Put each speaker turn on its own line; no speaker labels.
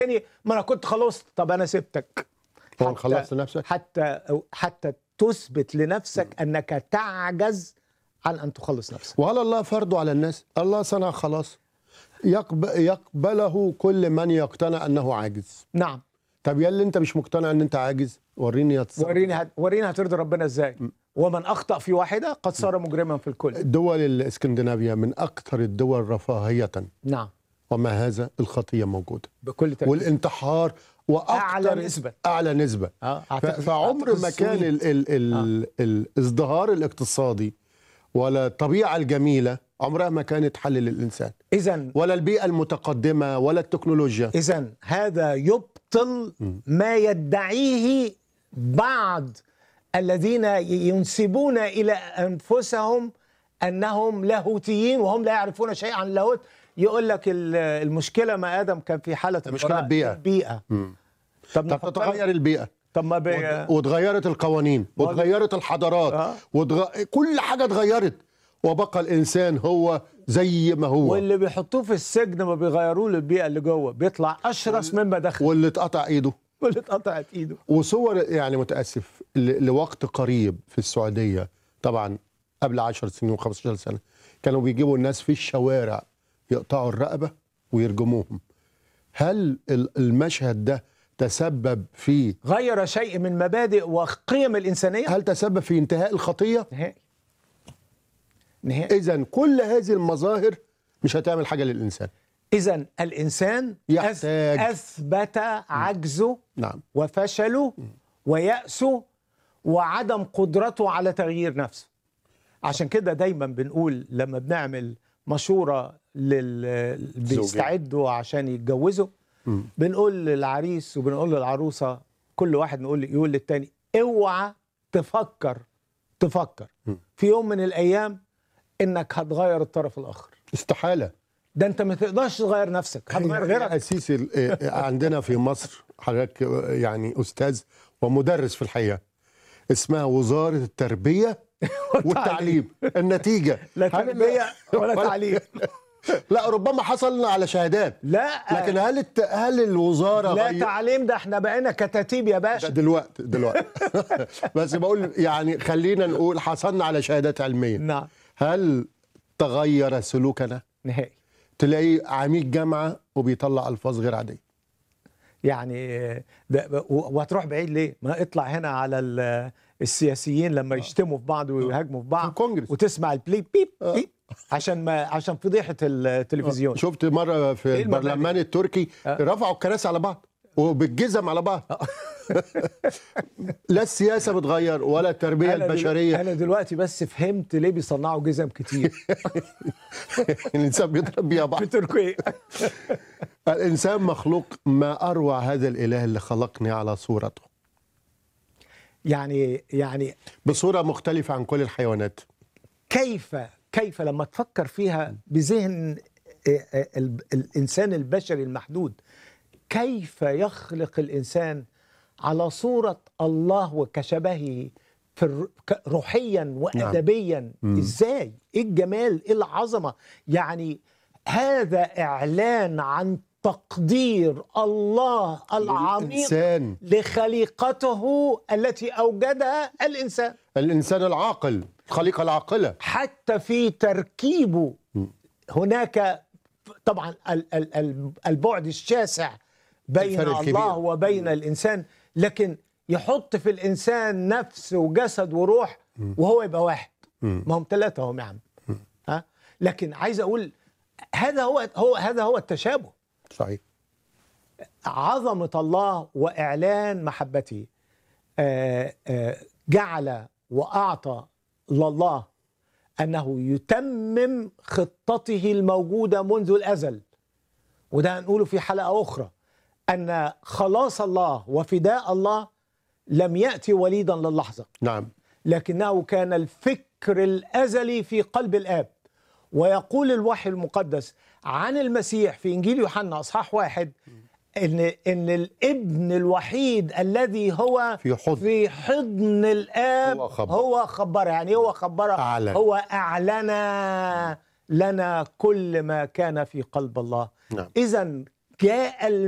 تاني ما انا كنت خلصت طب انا سبتك
هو
حتى-
خلصت نفسك
حتى حتى تثبت لنفسك انك تعجز عن ان تخلص نفسك
وهل الله فرضه على الناس الله صنع خلاص يقب... يقبله كل من يقتنع انه عاجز
نعم
طب يا اللي انت مش مقتنع ان انت عاجز وريني يتصرف
وريني هت... وريني هترضي ربنا ازاي ومن اخطا في واحده قد صار مجرما في الكل
دول الاسكندنافيا من اكثر الدول رفاهيه
نعم
ومع هذا الخطيه موجوده
بكل تاكيد
والانتحار واكثر
أعلى نسبة.
اعلى نسبه
اه
ف-
أعتقد-
فعمر
أعتقد
ما كان
السويد.
ال ال ال الازدهار الاقتصادي ولا الطبيعه الجميله عمرها ما كانت حل للانسان
اذا
ولا البيئه المتقدمه ولا التكنولوجيا
اذا هذا يبطل ما يدعيه بعض الذين ينسبون الى انفسهم انهم لاهوتيين وهم لا يعرفون شيئا عن اللاهوت يقول لك ال- المشكله ما ادم كان في حاله
المشكلة
البراءة.
البيئة.
البيئه
مم.
طب
طب
نفكر-
تتغير البيئه
طب ما بي...
وتغيرت القوانين وتغيرت الحضارات
آه.
وتغ... كل حاجه اتغيرت وبقى الانسان هو زي ما هو
واللي بيحطوه في السجن ما بيغيروه للبيئه اللي جوه بيطلع اشرس مما دخل
واللي اتقطع ايده
واللي اتقطعت ايده
وصور يعني متاسف ل... لوقت قريب في السعوديه طبعا قبل 10 سنين و15 سنه كانوا بيجيبوا الناس في الشوارع يقطعوا الرقبه ويرجموهم هل ال- المشهد ده تسبب في
غير شيء من مبادئ وقيم الانسانيه
هل تسبب في انتهاء الخطيه
نهائي نهائي
اذا كل هذه المظاهر مش هتعمل حاجه للانسان
اذا الانسان
يحتاج.
أث- اثبت عجزه
نعم
وفشله ويأسه وعدم قدرته على تغيير نفسه عشان كده دايما بنقول لما بنعمل مشورة لل بيستعدوا عشان يتجوزوا بنقول للعريس وبنقول للعروسة كل واحد نقول يقول للتاني اوعى تفكر تفكر في يوم من الايام انك هتغير الطرف الاخر
استحاله
ده انت ما تقدرش تغير نفسك هتغير غيرك
اسيس ال- آه، عندنا في مصر حضرتك آه، يعني استاذ ومدرس في الحقيقه اسمها وزاره التربيه والتعليم النتيجه
لا
هل-
تربية ولا تعليم
لا ربما حصلنا على شهادات
لا
لكن هل الت... هل الوزاره
لا
غير-
تعليم ده احنا بقينا كتاتيب يا
ده
باشا
دلوقتي دلوقتي بس بقول يعني خلينا نقول حصلنا على شهادات علميه
نعم
هل تغير سلوكنا
نهائي
تلاقيه عميد جامعه وبيطلع الفاظ غير عاديه
يعني ده و- وهتروح بعيد ليه؟ ما اطلع هنا على ال- السياسيين لما يشتموا في بعض ويهاجموا في بعض
في الكونجرس.
وتسمع البليب بيب بيب عشان ما عشان فضيحه التلفزيون
شفت مره في
إيه المبادئ؟
البرلمان التركي رفعوا الكراسي على بعض وبالجزم على بعض لا السياسه بتغير ولا التربيه
أنا دل-
البشريه
انا دلوقتي بس فهمت ليه بيصنعوا جزم كتير
الانسان بيضرب بيها بعض
في تركيا
الانسان مخلوق ما اروع هذا الاله اللي خلقني على صورته
يعني يعني
بصوره مختلفه عن كل الحيوانات
كيف كيف لما تفكر فيها بذهن آه، آه، ال- الانسان البشري المحدود كيف يخلق الانسان على صوره الله وكشبهه في الر- ك- روحيا وادبيا ازاي ايه الجمال ايه العظمه يعني هذا اعلان عن تقدير الله العميق
الانسان
لخليقته التي اوجدها الانسان
الانسان العاقل الخليقه العاقله
حتى في تركيبه هناك طبعا ال- ال- ال- البعد الشاسع بين
الفرق الكبير.
الله وبين الانسان لكن يحط في الانسان نفس وجسد وروح وهو يبقى واحد ما هم ثلاثه هم يا عم ها لكن عايز اقول هذا هو هو هذا هو التشابه
صحيح
عظمة الله وإعلان محبته آه، آه، جعل وأعطى لله أنه يتمم خطته الموجودة منذ الأزل وده هنقوله في حلقة أخرى أن خلاص الله وفداء الله لم يأتي وليدا للحظة
نعم
لكنه كان الفكر الازلي في قلب الاب ويقول الوحي المقدس عن المسيح في انجيل يوحنا اصحاح واحد ان ان الابن الوحيد الذي هو
في حضن.
في حضن الاب
هو خبر.
هو خبر يعني هو خبر
أعلن.
هو اعلن لنا كل ما كان في قلب الله
نعم.
اذا جاء